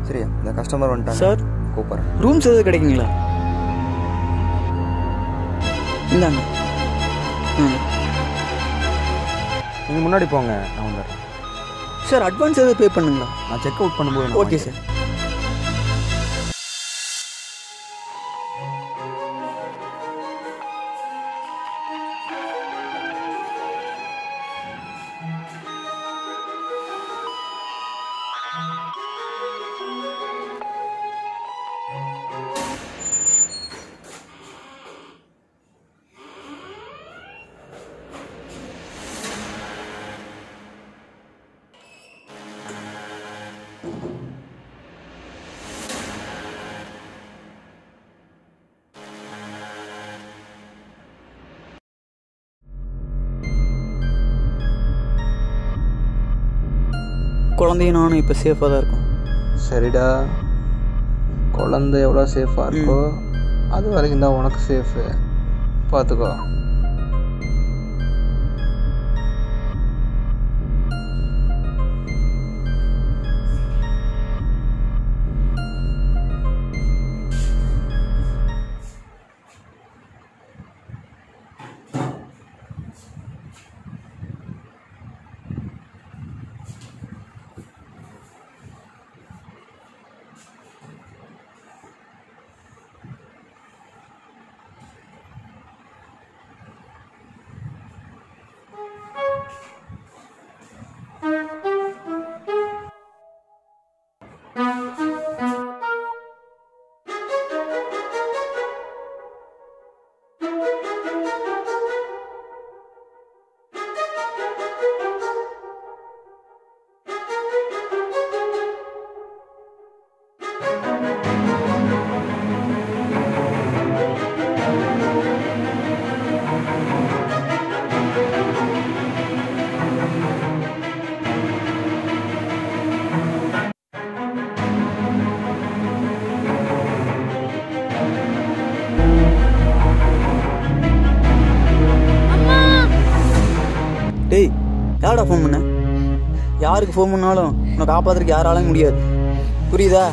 சரியா இந்த கஸ்டமர் வந்துட்டாங்க சார் கூப்பிட்றேன் ரூம்ஸ் எதாவது கிடைக்குங்களா இந்தாங்க ம் நீங்கள் முன்னாடி போங்க நான் வந்துடுறேன் சார் அட்வான்ஸ் எதாவது பே பண்ணுங்களா நான் செக் அவுட் பண்ணும்போது நான் ஓகே சார் குழந்தையும் நானும் இப்போ சேஃபாக தான் இருக்கோம் சரிடா குழந்தை எவ்வளோ சேஃபாக இருக்கோ அது வரைக்கும் தான் உனக்கு சேஃபு பார்த்துக்கோ டேய் யாரடா ஃபோன் பண்ண யாருக்கு ஃபோன் பண்ணாலும் உன்னை காப்பாத்துறதுக்கு யாராலையும் முடியாது புரியுதா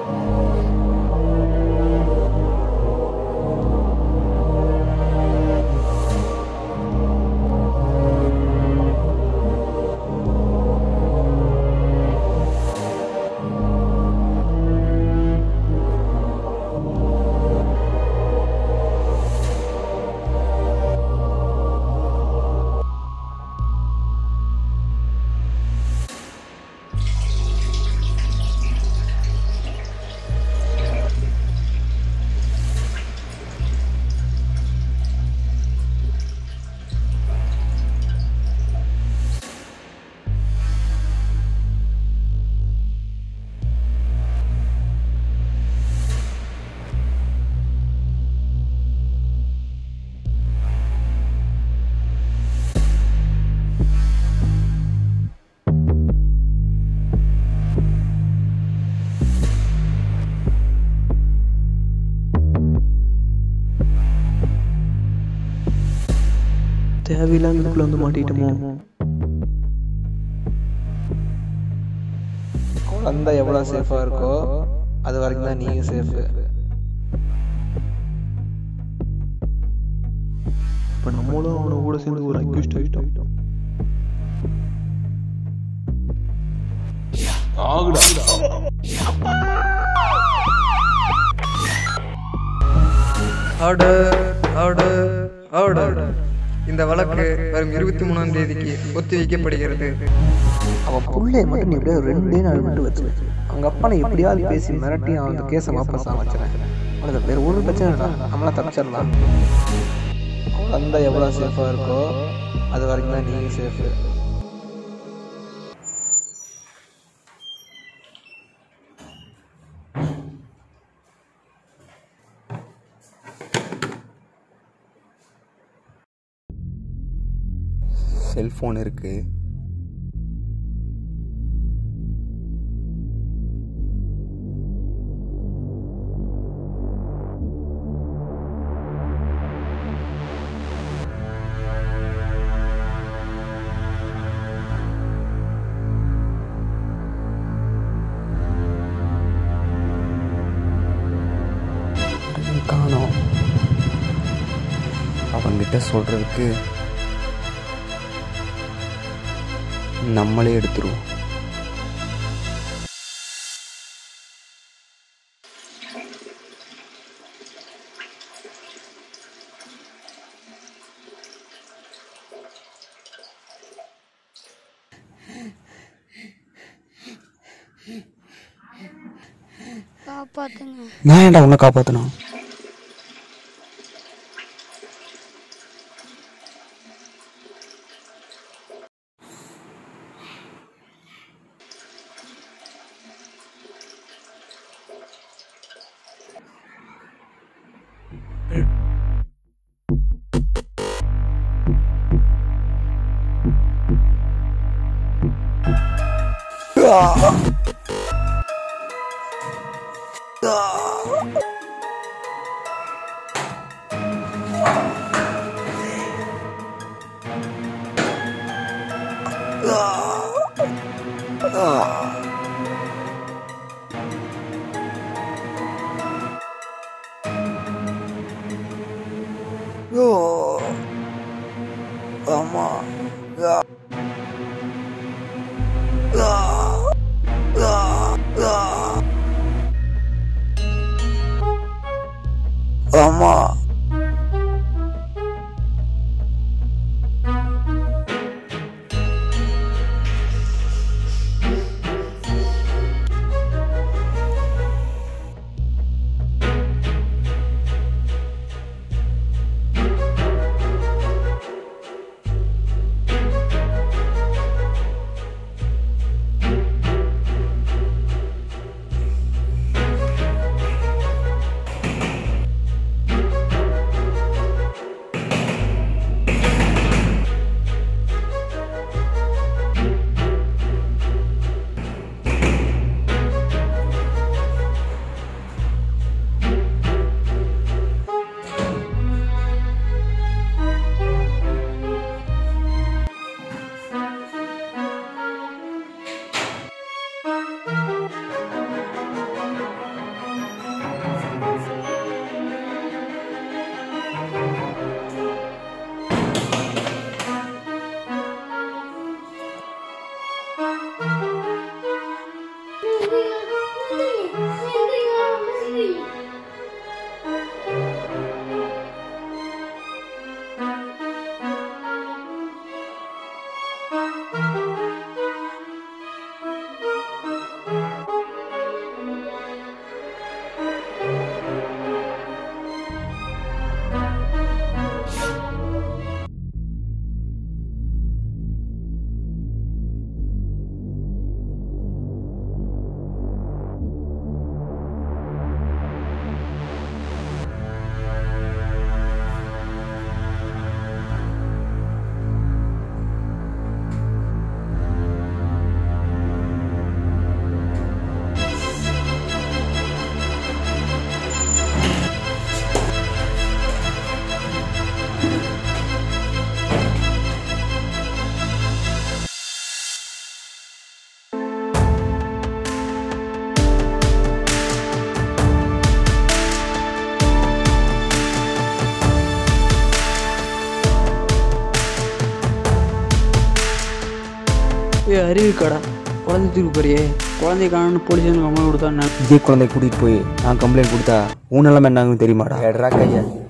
தேவையில்லாம இதுக்குள்ள வந்து மாட்டிட்டோமோ குழந்தை எவ்வளோ சேஃபாக இருக்கோ அது வரைக்கும் தான் நீயும் சேஃபு இப்போ நம்மளும் அவனை கூட சேர்ந்து ஒரு அக்யூஸ்ட் ஆகிட்டோம் ஆர்டர் ஆர்டர் ஆர்டர் இந்த வழக்கு வரும் இருபத்தி மூணாம் தேதிக்கு ஒத்திவைக்கப்படுகிறது அவன் பிள்ளைய மட்டும் நீ எப்படியாவது ரெண்டே நாள் மட்டும் வச்சு அவங்க அப்பனை எப்படியாவது பேசி மிரட்டி அவன் அந்த கேஸை வாபஸ் அமைச்சிடறேன் அவ்வளோதான் வேறு ஒரு பிரச்சனை இல்லை நம்மளாம் தப்பிச்சிடலாம் குழந்தை எவ்வளோ சேஃபாக இருக்கோ அது வரைக்கும் தான் நீயும் சேஃபு செல்ஃபோன் இருக்குது அவங்கக்கிட்ட சொல்கிறதுக்கு நம்மளே எடுத்துருவோம் காப்பாத்துங்க நான் ஏன்டா உன்னை காப்பாற்றணும் ஆமா ஆமா ஏ அறிவிக்காடா குழந்தை தூக்கு போறியே குழந்தைய காணணும் போலீஸ் கம்மல் கொடுத்தா இதே குழந்தைய கூட்டிகிட்டு போய் நான் கம்ப்ளைண்ட் கொடுத்தா உன் நிலைமை என்னன்னு தெரியுமாடா எட்ரா கையா